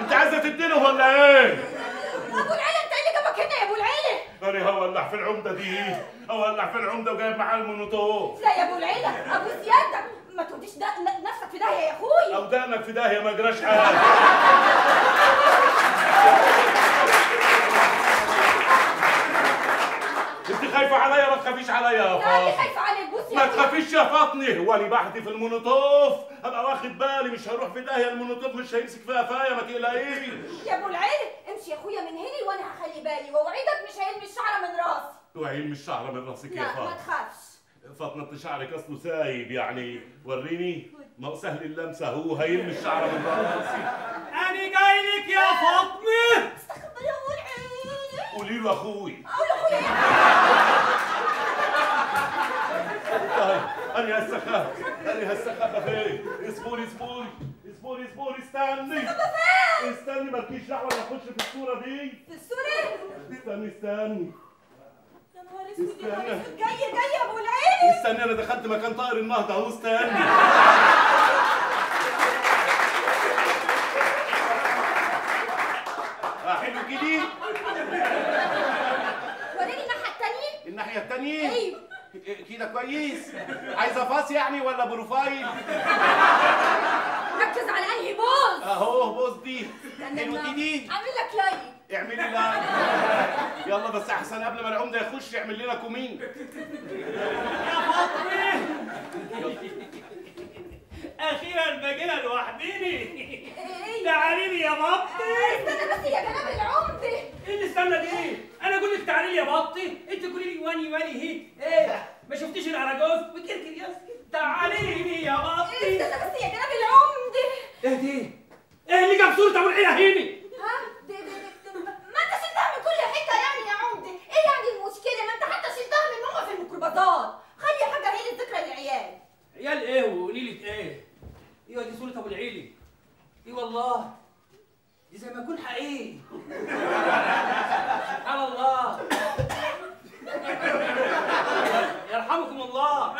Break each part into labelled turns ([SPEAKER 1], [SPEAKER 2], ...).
[SPEAKER 1] انت عايزه تديني ولا ايه؟
[SPEAKER 2] ابو العيله انت إيه اللي جابك هنا يا ابو العيله
[SPEAKER 1] انا هولع في العمده دي هولع في العمده وجايب معاه المونوتوف
[SPEAKER 2] لا يا ابو العيله ابو سيادتك ما توديش ده ن- نفسك في داهيه يا اخوي
[SPEAKER 1] او دانك في داهيه ما جراش حاجه انت خايفه عليا ما تخافيش عليا يا
[SPEAKER 2] لا اللي
[SPEAKER 1] فاطمه
[SPEAKER 2] خايفه عليك بص يا
[SPEAKER 1] ما
[SPEAKER 2] أخوي.
[SPEAKER 1] تخافيش يا فاطمه هو انا بحدي في المونوتوف ابقى واخد بالي مش هروح في داهيه المونوتوف مش هيمسك فيها فايه ما تقلقيش
[SPEAKER 2] يا ابو العيله امشي يا اخويا من هنا وانا هخلي بالي واوعدك مش هيلمي الشعره من راسي
[SPEAKER 1] توعين مش شعره من راسك يا
[SPEAKER 2] لا ما
[SPEAKER 1] فاطمه
[SPEAKER 2] تخافش
[SPEAKER 1] فاطمه انت شعرك اصله سايب يعني وريني ما هو سهل اللمسه هو هيلمي الشعره من راسي
[SPEAKER 3] انا جاي لك يا فاطمه
[SPEAKER 2] استخبر يا ابو العيله
[SPEAKER 1] قولي له اخوي
[SPEAKER 2] اقول لاخويا
[SPEAKER 1] طيب انا هسخف انا هسخف فين اصبري اصبري اصبري اصبري استني استني مالكيش دعوه انا اخش في الصوره دي
[SPEAKER 2] في السوري
[SPEAKER 1] استني استني
[SPEAKER 2] يا نهار اسود يا نهار
[SPEAKER 1] استنى.
[SPEAKER 2] اسود جاي جاي يا ابو العيله
[SPEAKER 1] استني انا دخلت مكان طائر النهضه اهو استني آه، حلو كده
[SPEAKER 2] وريني الناحيه التانيه
[SPEAKER 1] الناحيه التانيه
[SPEAKER 2] ايوه
[SPEAKER 1] كده كويس عايزه فاس يعني ولا بروفايل
[SPEAKER 2] ركز على انهي بوز
[SPEAKER 1] اهو بوز دي
[SPEAKER 2] استنى
[SPEAKER 1] حلو
[SPEAKER 2] بقى.
[SPEAKER 1] كده
[SPEAKER 2] اعمل لك لايك
[SPEAKER 1] اعملي لا يلا بس احسن قبل ما العمده يخش يعمل لنا كومين
[SPEAKER 3] يا فاطمه اخيرا بقينا لوحديني
[SPEAKER 2] ايه
[SPEAKER 3] تعالي لي يا بطي
[SPEAKER 2] استنى بس يا جناب العمده
[SPEAKER 3] ايه اللي استنى دي انا اقول لك تعالي لي يا بطي انت تقولي لي واني واني هي ايه ما شفتيش الاراجوز وتركي يا تعالي لي يا بطي
[SPEAKER 2] استنى بس يا جناب العمده
[SPEAKER 3] ايه دي ايه اللي جاب صوره ابو العيله هيني
[SPEAKER 2] ها دي دي دي ما انت شلتها من كل حته يعني يا عمده ايه يعني المشكله ما انت حتى شلتها من ماما في الميكروباصات خلي حاجه هي للذكرى للعيال
[SPEAKER 3] عيال ايه ونيلة ايه ايوه دي صورة ابو العيلي اي والله دي زي ما يكون حقيقي سبحان الله يرحمكم الله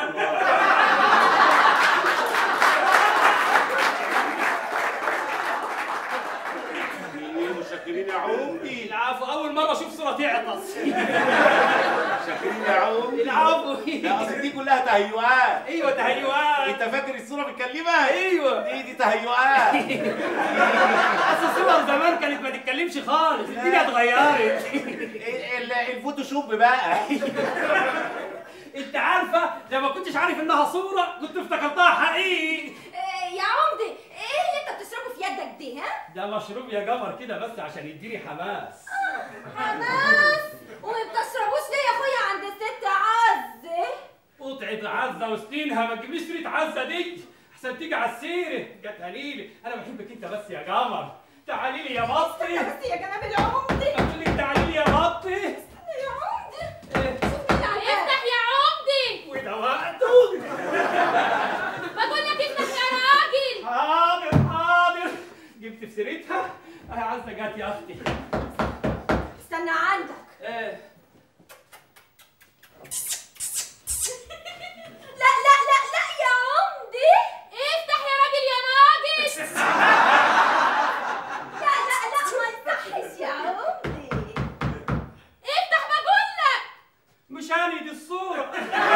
[SPEAKER 1] شاكرين يا عمدي
[SPEAKER 3] العفو اول مرة اشوف صورة تعطس
[SPEAKER 1] شاكرين يا عمدي
[SPEAKER 3] العفو
[SPEAKER 1] لا اصل دي كلها تهيؤات
[SPEAKER 3] ايوه تهيؤات
[SPEAKER 1] انت فاكر الصوره بتكلمها
[SPEAKER 3] ايوه
[SPEAKER 1] دي دي تهيؤات
[SPEAKER 3] اصل الصور زمان كانت ما تتكلمش خالص الدنيا اتغيرت
[SPEAKER 1] ال- ال- الفوتوشوب بقى
[SPEAKER 3] انت عارفة لو ما كنتش عارف انها صورة كنت افتكرتها حقيقي
[SPEAKER 2] إيه يا عمده ايه اللي انت بتشربه في يدك دي ها
[SPEAKER 3] ده مشروب يا قمر كده بس عشان يديني حماس
[SPEAKER 2] حماس وما بتشربوش ليه يا اخويا عند الست عزه
[SPEAKER 3] قطعة عزة وسنينها ما تجيبليش سيرة عزة دي احسن تيجي على السيرة جت قليلة انا بحبك انت بس يا قمر تعالي لي يا بطي
[SPEAKER 2] بس يا جناب العمده
[SPEAKER 3] اقول لك تعالي لي يا بطي
[SPEAKER 2] يا عمده
[SPEAKER 3] إيه،
[SPEAKER 2] شوف مين على
[SPEAKER 4] افتح يا عمدي
[SPEAKER 3] وده وقته
[SPEAKER 4] بقول لك افتح يا راجل
[SPEAKER 3] حاضر حاضر جبت في سيرتها اهي عزة جت يا اختي
[SPEAKER 2] استنى عندك
[SPEAKER 3] ايه
[SPEAKER 2] لا لا لا لا يا عمده
[SPEAKER 4] افتح يا راجل يا ناقص
[SPEAKER 2] لا لا لا ما يصحش يا عمده
[SPEAKER 4] افتح بقول لك
[SPEAKER 3] مش هاني دي الصورة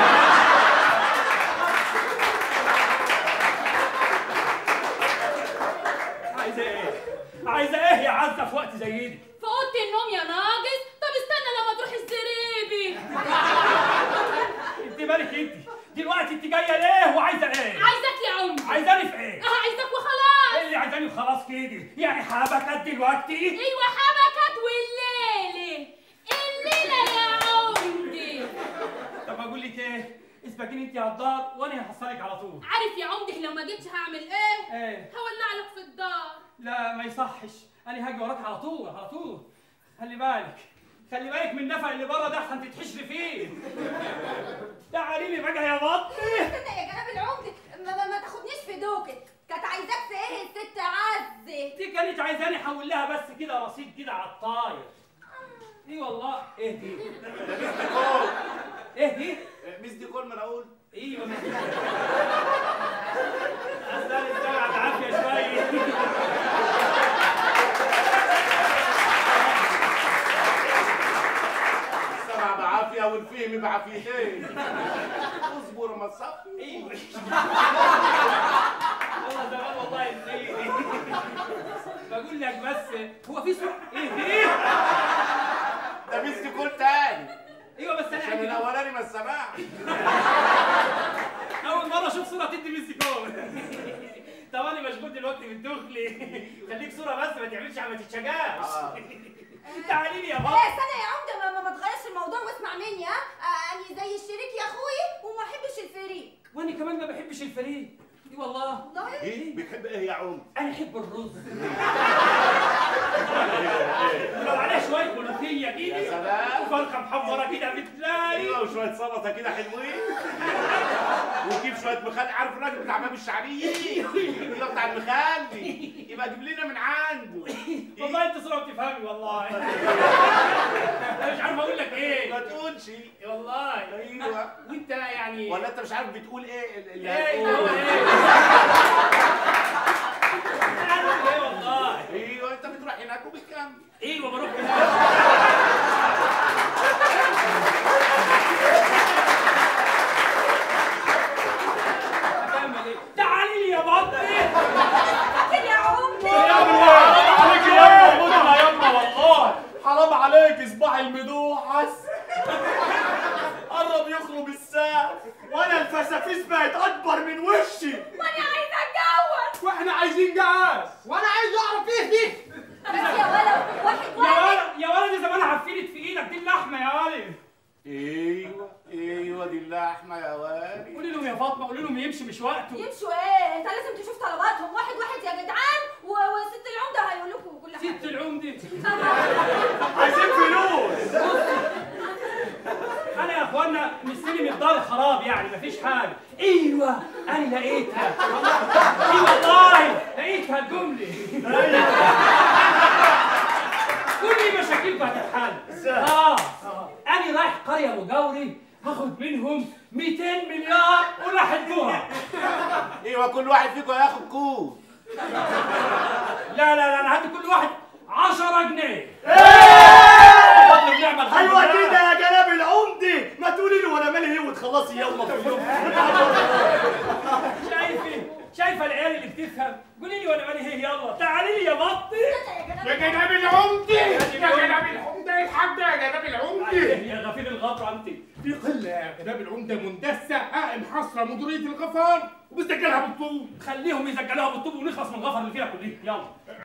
[SPEAKER 3] عايزة ايه؟ عايزة ايه يا عزة في وقت زي دي؟
[SPEAKER 4] في اوضه النوم يا ناقص طب استنى لما تروح الزريبي
[SPEAKER 3] انت مالك انت؟ دلوقتي انت جاية ليه وعايزة ايه؟
[SPEAKER 4] عايزك يا عمدي
[SPEAKER 3] عايزاني في ايه؟
[SPEAKER 4] اه عايزك وخلاص
[SPEAKER 3] ايه اللي عايزاني وخلاص كده؟ يعني حابك دلوقتي؟
[SPEAKER 4] ايوه حبكت والليله الليله يا عمدي
[SPEAKER 3] طب اقول لك ايه؟ اسبقيني انت على الدار وانا هحصلك على طول
[SPEAKER 4] عارف يا عمدي لو ما جيتش هعمل ايه
[SPEAKER 3] ايه؟
[SPEAKER 4] هولع لك في الدار
[SPEAKER 3] لا ما يصحش انا هاجي وراك على طول على طول خلي بالك خلي بالك من النفق اللي بره ده احسن تتحشري فيه تعالي لي بقى يا بطي
[SPEAKER 2] استنى يا جناب العمده ما, ما, ما تاخدنيش في دوكك كانت عايزاك في ايه الست عزه
[SPEAKER 3] دي كانت عايزاني احول لها بس كده رصيد كده على الطاير ايه والله ايه دي ايه دي
[SPEAKER 1] ميس دي كل ما انا اقول
[SPEAKER 3] ايوه مش اصل السمع عافيه شويه
[SPEAKER 1] فهمي بعافيتين اصبر ما تصفي
[SPEAKER 3] ايوه والله زمان والله نسيت بقول لك بس هو في صوره ايه ايه
[SPEAKER 1] ده بيسكي كل تاني
[SPEAKER 3] ايوه بس انا
[SPEAKER 1] عشان
[SPEAKER 3] عندي
[SPEAKER 1] الاولاني ما سمعش
[SPEAKER 3] اول مره اشوف صوره تدي ميسي كور طب انا مشغول دلوقتي بالدخلي خليك صوره بس ما تعملش ما تتشجعش
[SPEAKER 1] آه.
[SPEAKER 3] تعالي لي يا
[SPEAKER 2] ايه
[SPEAKER 3] بابا
[SPEAKER 2] استنى يا عمده ما, ما, ما تغيرش الموضوع واسمع مني ها آه، اني زي الشريك يا اخوي وما احبش الفريق
[SPEAKER 3] وانا كمان ما بحبش الفريق اي والله
[SPEAKER 2] والله
[SPEAKER 1] ايه بتحب ايه يا عم
[SPEAKER 3] انا احب الرز ولو عليه شويه ملوخيه
[SPEAKER 1] يا
[SPEAKER 3] كده
[SPEAKER 1] سلام
[SPEAKER 3] وفرخه محمره كده بتلاقي
[SPEAKER 1] ايوه وشويه سلطه كده حلوين وجيب شويه مخلل عارف الراجل بتاع باب الشعريه اللي هو بتاع المخلي يبقى جيب لنا من عنده
[SPEAKER 3] والله انت صوره بتفهمي والله انا مش عارف اقول لك
[SPEAKER 1] ما
[SPEAKER 3] ايه
[SPEAKER 1] تقولش
[SPEAKER 3] والله
[SPEAKER 1] ايوه
[SPEAKER 3] وانت يعني
[SPEAKER 1] ولا انت مش عارف بتقول ايه اللي
[SPEAKER 3] ايه اللي هو
[SPEAKER 1] هتقوله
[SPEAKER 3] ايه عارف ايه والله
[SPEAKER 1] ايوه انت بتروح هناك وبتكمل
[SPEAKER 3] ايوه بروح هناك هكمل ايه تعالي لي يا بطي
[SPEAKER 2] فاكر يا عمده
[SPEAKER 5] حرام عليك يا يما مدنا يا يما والله حرام عليك صباح المدوحس قرب يخرب السقف وانا الفسافيس بقت اكبر من وشي
[SPEAKER 2] وانا عايزه اتجوز
[SPEAKER 5] واحنا عايزين جواز وانا عايز اعرف ايه دي
[SPEAKER 2] بس يا ولد واحد
[SPEAKER 3] يا
[SPEAKER 2] واحد
[SPEAKER 3] ولد يا ولد زمان عفنت في ايدك دي اللحمه يا ولد
[SPEAKER 1] ايوه ايوه دي اللحمه يا والي
[SPEAKER 3] قولي لهم يا فاطمه قولي لهم يمشي مش وقته
[SPEAKER 2] يمشوا ايه انت لازم تشوف طلباتهم واحد واحد يا جدعان و- وست العمده هيقول لكم كل حاجه
[SPEAKER 3] ست العمدة
[SPEAKER 5] عايزين فلوس
[SPEAKER 3] انا يا اخوانا مستلم الدار خراب يعني مفيش حاجه ايوه انا لقيتها اي والله لقيتها الجمله كل مشاكلكم هتتحل اه انا رايح قريه مجاوري هاخد منهم 200 مليار وراح ادوها
[SPEAKER 1] ايوه كل واحد فيكم هياخد كوب
[SPEAKER 3] لا لا لا انا هدي كل واحد 10 جنيه فضل ونعمة الحمد
[SPEAKER 5] ايوه
[SPEAKER 3] لله.
[SPEAKER 5] كده يا جناب العمدة ما تقولي له وانا مالي ايه وتخلصي يلا في اليوم
[SPEAKER 3] شايفه شايفه العيال اللي بتفهم قولي لي وانا مالي هي يلا تعالي لي يا بطي
[SPEAKER 5] يا جناب العمدة يا جناب العمدة الحاج ده يا جناب العمدة
[SPEAKER 3] يا غفير الغطر انت
[SPEAKER 5] في قلة يا جناب العمدة مندسة قائم حصرة مديرية الغفار وبتسجلها بالطول
[SPEAKER 3] خليهم يسجلوها بالطوب ونخلص من الغفر اللي فيها كلها يلا